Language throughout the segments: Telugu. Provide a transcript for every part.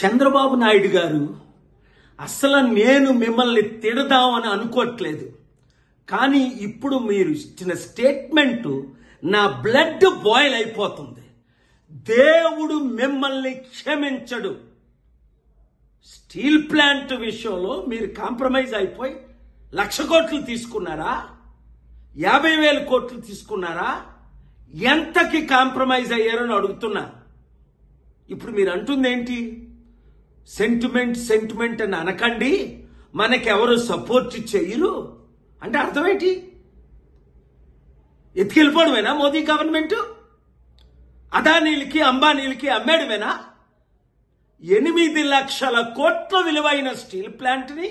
చంద్రబాబు నాయుడు గారు అసలు నేను మిమ్మల్ని తిడదామని అనుకోవట్లేదు కానీ ఇప్పుడు మీరు ఇచ్చిన స్టేట్మెంట్ నా బ్లడ్ బాయిల్ అయిపోతుంది దేవుడు మిమ్మల్ని క్షమించడు స్టీల్ ప్లాంట్ విషయంలో మీరు కాంప్రమైజ్ అయిపోయి లక్ష కోట్లు తీసుకున్నారా యాభై వేల కోట్లు తీసుకున్నారా ఎంతకి కాంప్రమైజ్ అయ్యారని అడుగుతున్నా ఇప్పుడు మీరు అంటుంది ఏంటి సెంటిమెంట్ సెంటిమెంట్ అని అనకండి మనకెవరు సపోర్ట్ చేయరు అంటే అర్థమేంటి ఎత్తుకెళ్ళిపోవడమేనా మోదీ గవర్నమెంట్ అదానీలకి అంబానీలకి అమ్మేయడమేనా ఎనిమిది లక్షల కోట్ల విలువైన స్టీల్ ప్లాంట్ని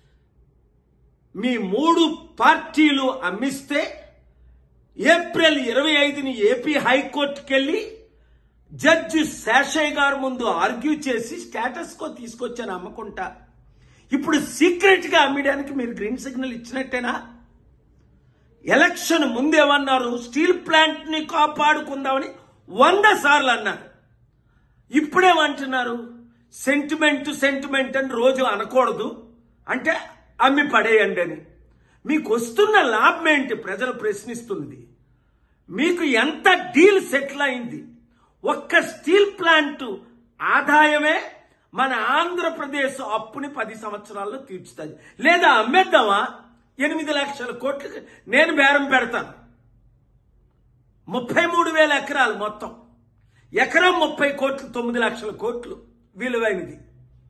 మీ మూడు పార్టీలు అమ్మిస్తే ఏప్రిల్ ఇరవై ఐదుని ఏపీ హైకోర్టుకి వెళ్ళి జడ్జి శేషయ్య గారు ముందు ఆర్గ్యూ చేసి స్టేటస్ కో తీసుకొచ్చాను అమ్మకుంటా ఇప్పుడు సీక్రెట్ గా అమ్మడానికి మీరు గ్రీన్ సిగ్నల్ ఇచ్చినట్టేనా ఎలక్షన్ ముందేమన్నారు స్టీల్ ప్లాంట్ ని కాపాడుకుందామని వంద సార్లు అన్నారు ఇప్పుడేమంటున్నారు సెంటిమెంట్ సెంటిమెంట్ అని రోజు అనకూడదు అంటే అమ్మి పడేయండి అని మీకు వస్తున్న లాభం ఏంటి ప్రజలు ప్రశ్నిస్తుంది మీకు ఎంత డీల్ సెటిల్ అయింది ఒక్క స్టీల్ ప్లాంట్ ఆదాయమే మన ఆంధ్రప్రదేశ్ అప్పుని పది సంవత్సరాల్లో తీర్చుతుంది లేదా అమ్మేద్దామా ఎనిమిది లక్షల కోట్లు నేను బేరం పెడతాను ముప్పై మూడు వేల ఎకరాలు మొత్తం ఎకరం ముప్పై కోట్లు తొమ్మిది లక్షల కోట్లు విలువైనది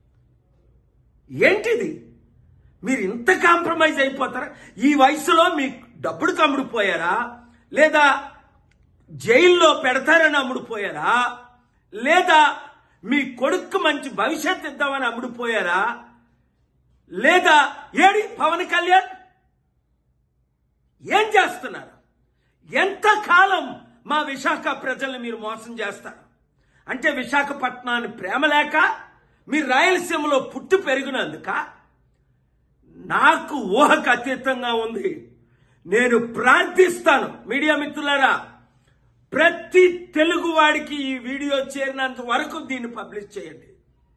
ఏంటిది మీరు ఇంత కాంప్రమైజ్ అయిపోతారా ఈ వయసులో మీ డబ్బుడు కమ్ముడిపోయారా లేదా జైల్లో పెడతారని అమ్ముడుపోయారా లేదా మీ కొడుకు మంచి భవిష్యత్ ఇద్దామని అమ్ముడుపోయారా లేదా ఏడి పవన్ కళ్యాణ్ ఏం చేస్తున్నారు ఎంతకాలం మా విశాఖ ప్రజల్ని మీరు మోసం చేస్తారు అంటే విశాఖపట్నాన్ని ప్రేమ లేక మీరు రాయలసీమలో పుట్టి పెరిగినందుక నాకు ఊహకు అతీతంగా ఉంది నేను ప్రార్థిస్తాను మీడియా మిత్రులారా ప్రతి తెలుగు వాడికి ఈ వీడియో చేరినంత వరకు దీన్ని పబ్లిష్ చేయండి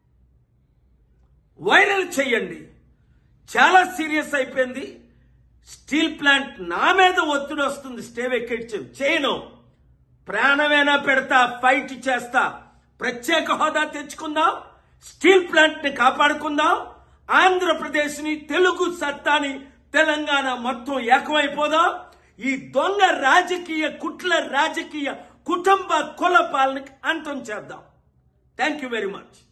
వైరల్ చేయండి చాలా సీరియస్ అయిపోయింది స్టీల్ ప్లాంట్ నా మీద ఒత్తిడి వస్తుంది స్టే వెకెట్ చేయను ప్రాణమైనా పెడతా ఫైట్ చేస్తా ప్రత్యేక హోదా తెచ్చుకుందాం స్టీల్ ప్లాంట్ ని కాపాడుకుందాం ఆంధ్రప్రదేశ్ ని తెలుగు సత్తాని తెలంగాణ మొత్తం ఏకమైపోదాం ఈ దొంగ రాజకీయ కుట్ల రాజకీయ కుటుంబ కుల పాలనకి అంతం చేద్దాం థ్యాంక్ యూ వెరీ మచ్